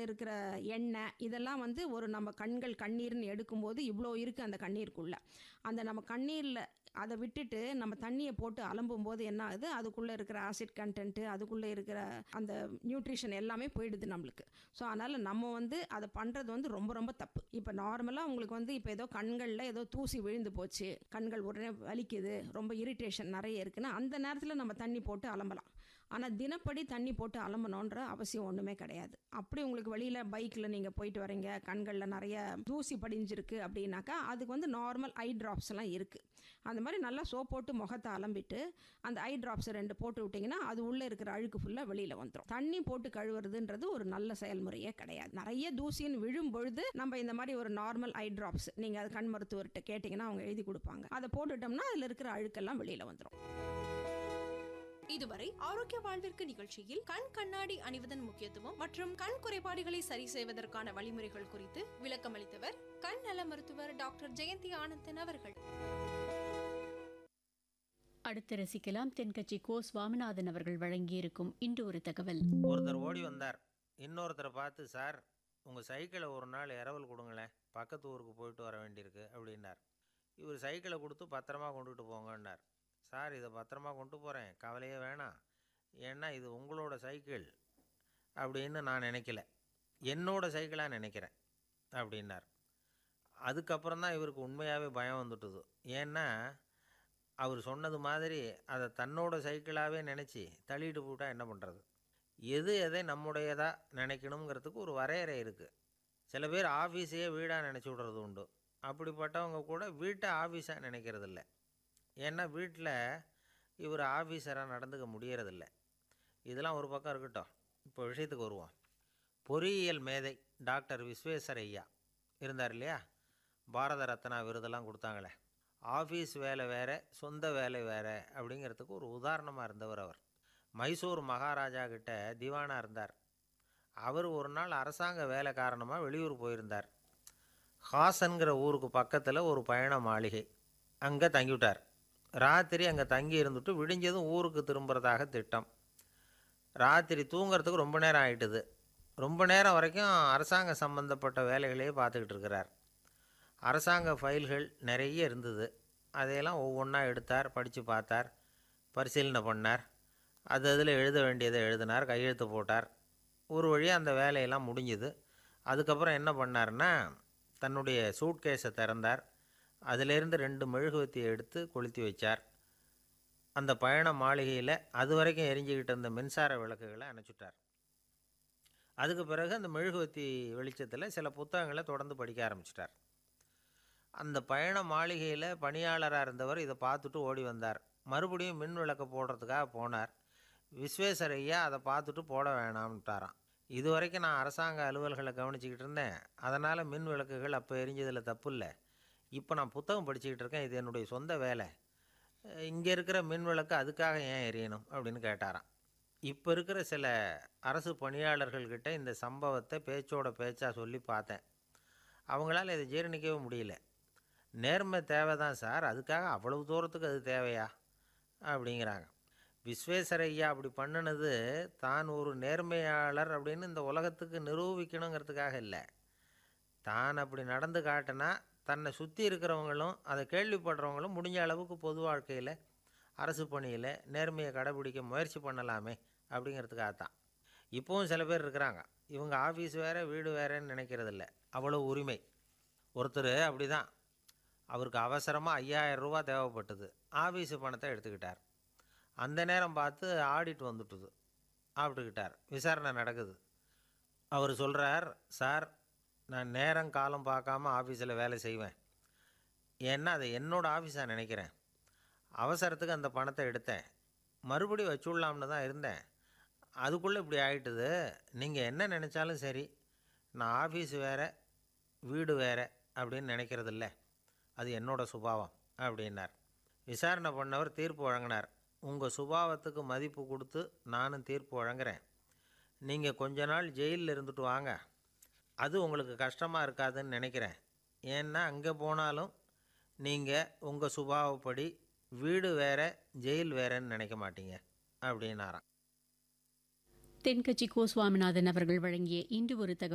இருக்கிற எண்ணெய் இதெல்லாம் வந்து ஒரு நம்ம கண்கள் கண்ணீர்னு எடுக்கும்போது இவ்வளோ இருக்குது அந்த கண்ணீருக்குள்ளே அந்த நம்ம கண்ணீரில் அதை விட்டுட்டு நம்ம தண்ணியை போட்டு அலம்பும் போது என்ன ஆகுது அதுக்குள்ளே இருக்கிற ஆசிட் கண்டென்ட்டு அதுக்குள்ளே இருக்கிற அந்த நியூட்ரிஷன் எல்லாமே போயிடுது நம்மளுக்கு ஸோ அதனால் நம்ம வந்து அதை பண்ணுறது வந்து ரொம்ப ரொம்ப தப்பு இப்போ நார்மலாக உங்களுக்கு வந்து இப்போ ஏதோ கண்களில் ஏதோ தூசி விழுந்து போச்சு கண்கள் உடனே வலிக்குது ரொம்ப இரிட்டேஷன் நிறைய இருக்குன்னா அந்த நேரத்தில் நம்ம தண்ணி போட்டு அலம்பலாம் ஆனால் தினப்படி தண்ணி போட்டு அலம்பணுன்ற அவசியம் ஒன்றுமே கிடையாது அப்படி உங்களுக்கு வெளியில் பைக்கில் நீங்கள் போயிட்டு வரீங்க கண்களில் நிறைய தூசி படிஞ்சிருக்கு அப்படின்னாக்கா அதுக்கு வந்து நார்மல் ஐ ட்ராப்ஸ் எல்லாம் இருக்குது அந்த மாதிரி நல்லா சோப் போட்டு முகத்தை அலம்பிட்டு அந்த ஐ ட்ராப்ஸை ரெண்டு போட்டு விட்டிங்கன்னா அது உள்ளே இருக்கிற அழுக்கு ஃபுல்லாக வெளியில் வந்துடும் தண்ணி போட்டு கழுவுறதுன்றது ஒரு நல்ல செயல்முறையே கிடையாது நிறைய தூசின்னு விழும் பொழுது நம்ம இந்த மாதிரி ஒரு நார்மல் ஐ ட்ராப்ஸ் நீங்கள் அது கண் மருத்துவர்கிட்ட கேட்டிங்கன்னா அவங்க எழுதி கொடுப்பாங்க அதை போட்டுட்டோம்னா அதில் இருக்கிற அழுக்கெல்லாம் வெளியில் வந்துடும் இதுவரை ஆரோக்கிய வாழ்விற்கு நிகழ்ச்சியில் கண் கண்ணாடி அணிவதன் முக்கியத்துவம் மற்றும் கண் குறைபாடுகளை சரி செய்வதற்கான வழிமுறைகள் குறித்து விளக்கமளித்தவர் கண் நல மருத்துவர் டாக்டர் ஜெயந்தி ஆனந்தன் அவர்கள் அடுத்து ரசிக்கலாம் தென்கட்சி கோ சுவாமிநாதன் அவர்கள் வழங்கியிருக்கும் இன்று ஒரு தகவல் ஒருத்தர் ஓடி வந்தார் இன்னொருத்தரை பார்த்து சார் உங்கள் சைக்கிளை ஒரு நாள் இரவல் கொடுங்களேன் பக்கத்து ஊருக்கு போயிட்டு வர வேண்டியிருக்கு அப்படின்னார் இவர் சைக்கிளை கொடுத்து பத்திரமா கொண்டுட்டு போங்கன்னார் சார் இதை பத்திரமா கொண்டு போகிறேன் கவலையே வேணாம் ஏன்னா இது உங்களோட சைக்கிள் அப்படின்னு நான் நினைக்கல என்னோட சைக்கிளாக நினைக்கிறேன் அப்படின்னார் அதுக்கப்புறம் தான் இவருக்கு உண்மையாகவே பயம் வந்துட்டுது ஏன்னா அவர் சொன்னது மாதிரி அதை தன்னோட சைக்கிளாகவே நினச்சி தள்ளிட்டு போட்டால் என்ன பண்ணுறது எது எதை நம்முடையதாக நினைக்கணுங்கிறதுக்கு ஒரு வரையறை இருக்குது சில பேர் ஆஃபீஸையே வீடாக நினச்சி விடுறது உண்டு அப்படிப்பட்டவங்க கூட வீட்டை ஆஃபீஸாக நினைக்கிறதில்ல ஏன்னா வீட்டில் இவர் ஆஃபீஸராக நடந்துக்க முடியறதில்ல இதெல்லாம் ஒரு பக்கம் இருக்கட்டும் இப்போ விஷயத்துக்கு வருவோம் பொறியியல் மேதை டாக்டர் விஸ்வேஸ்வர ஐயா இருந்தார் இல்லையா பாரத ரத்னா விருதெல்லாம் கொடுத்தாங்களே ஆஃபீஸ் வேலை வேறு சொந்த வேலை வேறு அப்படிங்கிறதுக்கு ஒரு உதாரணமாக இருந்தவர் அவர் மைசூர் மகாராஜா கிட்ட திவானாக இருந்தார் அவர் ஒரு நாள் அரசாங்க வேலை காரணமாக வெளியூர் போயிருந்தார் ஹாசன்கிற ஊருக்கு பக்கத்தில் ஒரு பயண மாளிகை அங்கே தங்கிவிட்டார் ராத்திரி அங்கே தங்கி இருந்துட்டு விடிஞ்சதும் ஊருக்கு திரும்புறதாக திட்டம் ராத்திரி தூங்குறதுக்கு ரொம்ப நேரம் ஆயிட்டுது ரொம்ப நேரம் வரைக்கும் அரசாங்க சம்பந்தப்பட்ட வேலைகளையே பார்த்துக்கிட்டு இருக்கிறார் அரசாங்க ஃபைல்கள் நிறைய இருந்தது அதையெல்லாம் ஒவ்வொன்றா எடுத்தார் படித்து பார்த்தார் பரிசீலனை பண்ணார் அது அதில் எழுத வேண்டியதை எழுதினார் கையெழுத்து போட்டார் ஒரு வழியாக அந்த வேலையெல்லாம் முடிஞ்சுது அதுக்கப்புறம் என்ன பண்ணார்னா தன்னுடைய சூட்கேஸை திறந்தார் அதிலேருந்து ரெண்டு மெழுகுவத்தியை எடுத்து கொளுத்தி வச்சார் அந்த பயண மாளிகையில் அது வரைக்கும் எரிஞ்சுக்கிட்டு இருந்த மின்சார விளக்குகளை அணைச்சிட்டார் அதுக்கு பிறகு அந்த மெழுகுவத்தி வெளிச்சத்தில் சில புத்தகங்களை தொடர்ந்து படிக்க ஆரம்பிச்சிட்டார் அந்த பயண மாளிகையில் பணியாளராக இருந்தவர் இதை பார்த்துட்டு ஓடி வந்தார் மறுபடியும் மின் விளக்கு போடுறதுக்காக போனார் விஸ்வேஸ்வரையா அதை பார்த்துட்டு போட வேணாம்ட்டாராம் இது வரைக்கும் நான் அரசாங்க அலுவல்களை கவனிச்சிக்கிட்டு இருந்தேன் அதனால் மின் விளக்குகள் அப்போ எரிஞ்சதில் தப்பு இல்லை இப்போ நான் புத்தகம் படிச்சுக்கிட்டு இருக்கேன் இது என்னுடைய சொந்த வேலை இங்கே இருக்கிற மின் விளக்கு அதுக்காக ஏன் எரியணும் அப்படின்னு கேட்டாராம் இப்போ இருக்கிற சில அரசு பணியாளர்கள்கிட்ட இந்த சம்பவத்தை பேச்சோட பேச்சாக சொல்லி பார்த்தேன் அவங்களால இதை ஜீரணிக்கவே முடியல நேர்மை தேவை தான் சார் அதுக்காக அவ்வளவு தூரத்துக்கு அது தேவையா அப்படிங்கிறாங்க விஸ்வேஸ்வரையா அப்படி பண்ணினது தான் ஒரு நேர்மையாளர் அப்படின்னு இந்த உலகத்துக்கு நிரூபிக்கணுங்கிறதுக்காக இல்லை தான் அப்படி நடந்து காட்டினா தன்னை சுற்றி இருக்கிறவங்களும் அதை கேள்விப்படுறவங்களும் முடிஞ்ச அளவுக்கு பொது வாழ்க்கையில் அரசு பணியில் நேர்மையை கடைபிடிக்க முயற்சி பண்ணலாமே அப்படிங்கிறதுக்காக தான் இப்போவும் சில பேர் இருக்கிறாங்க இவங்க ஆஃபீஸ் வேறு வீடு வேறேன்னு நினைக்கிறதில்ல அவ்வளோ உரிமை ஒருத்தர் அப்படி தான் அவருக்கு அவசரமாக ஐயாயிரம் ரூபா தேவைப்பட்டது ஆஃபீஸு பணத்தை எடுத்துக்கிட்டார் அந்த நேரம் பார்த்து ஆடிட் வந்துட்டுது ஆப்பிட்டுக்கிட்டார் விசாரணை நடக்குது அவர் சொல்கிறார் சார் நான் நேரம் காலம் பார்க்காம ஆஃபீஸில் வேலை செய்வேன் ஏன்னா அதை என்னோடய ஆஃபீஸாக நினைக்கிறேன் அவசரத்துக்கு அந்த பணத்தை எடுத்தேன் மறுபடியும் வச்சுடலாம்னு தான் இருந்தேன் அதுக்குள்ளே இப்படி ஆகிட்டுது நீங்கள் என்ன நினச்சாலும் சரி நான் ஆஃபீஸ் வேறு வீடு வேறு அப்படின்னு நினைக்கிறதில்ல அது என்னோட சுபாவம் அப்படின்னார் விசாரணை பண்ணவர் தீர்ப்பு வழங்கினார் உங்கள் சுபாவத்துக்கு மதிப்பு கொடுத்து நானும் தீர்ப்பு வழங்குறேன் நீங்கள் கொஞ்ச நாள் ஜெயிலில் இருந்துட்டு வாங்க அது உங்களுக்கு கஷ்டமாக இருக்காதுன்னு நினைக்கிறேன் ஏன்னா அங்கே போனாலும் நீங்கள் உங்கள் சுபாவப்படி வீடு வேற ஜெயில் வேறன்னு நினைக்க மாட்டீங்க அப்படின்னாராம் தென்கட்சி கோ சுவாமிநாதன் அவர்கள் வழங்கிய இன்று ஒரு தகவல்